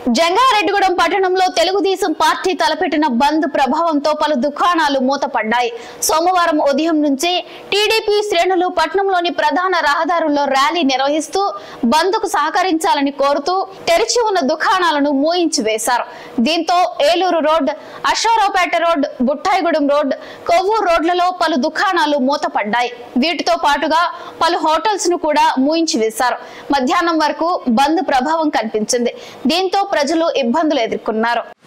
జంగారెడ్డిగూడెం పట్టణంలో తెలుగుదేశం పార్టీ తలపెట్టిన బంద్ ప్రభావంతో పలు దుకాణాలు మూతపడ్డాయి సోమవారం ఉదయం నుంచి టీడీపీ శ్రేణులు పట్టణంలోని ప్రధాన రహదారుల్లో ర్యాలీ నిర్వహిస్తూ బంద్ కు సహకరించాలని కోరుతూ తెరిచి ఉన్న దుకాణాలను మూయించి వేశారు దీంతో Eluru road Aswaraopeta road Buttaigudem road కొవ్వూరు రోడ్లలో పలు దుకాణాలు మూతపడ్డాయి వీటితో పాటుగా పలు హోటల్స్ ను కూడా మూయించి వేశారు మధ్యాహ్నం వరకు బంద్ ప్రభావం కనిపించింది దీంతో ప్రజలు ఇబ్బందులు ఎదుర్కొన్నారు